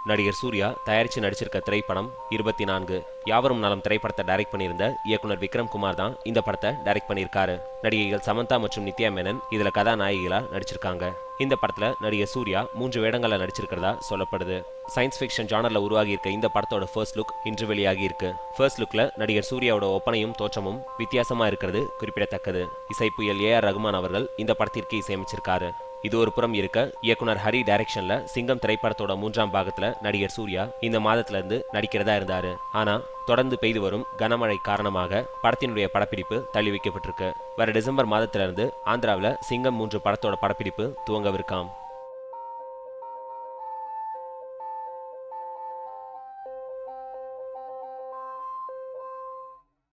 நடிகர் சூர்யா தயாரிச்சு நடிச்சிருக்க திரைப்படம் இருபத்தி நான்கு யாவரும் நலம் திரைப்படத்தை டைரக்ட் பண்ணியிருந்த இயக்குனர் விக்ரம் குமார் தான் இந்த படத்தை டைரக்ட் பண்ணியிருக்காரு நடிகைகள் சமந்தா மற்றும் நித்யா மேனன் இதுல கதாநாயகிகளா நடிச்சிருக்காங்க இந்த படத்துல நடிகர் சூர்யா மூன்று வேடங்கள்ல நடிச்சிருக்கிறதா சொல்லப்படுது சயின்ஸ் ஃபிக்ஷன் ஜானர்ல உருவாகி இருக்க இந்த படத்தோட ஃபர்ஸ்ட் லுக் இன்று வெளியாகி இருக்கு ஃபர்ஸ்ட் லுக்ல நடிகர் சூர்யாவோட ஒப்பனையும் தோற்றமும் வித்தியாசமா இருக்கிறது குறிப்பிடத்தக்கது இசை புயல் ஏ ஆர் ரகுமான் அவர்கள் இந்த படத்திற்கு இசையமைச்சிருக்காரு இது ஒரு புறம் இருக்க இயக்குனர் ஹரி டைரக்ஷன்ல சிங்கம் திரைப்படத்தோட மூன்றாம் பாகத்துல நடிகர் சூர்யா இந்த மாதத்துல இருந்து நடிக்கிறதா இருந்தாரு ஆனா தொடர்ந்து பெய்து வரும் கனமழை காரணமாக படத்தினுடைய படப்பிடிப்பு தள்ளி வைக்கப்பட்டிருக்கு வர டிசம்பர் மாதத்திலிருந்து ஆந்திராவில் சிங்கம் மூன்று படத்தோட படப்பிடிப்பு துவங்கவிருக்காம்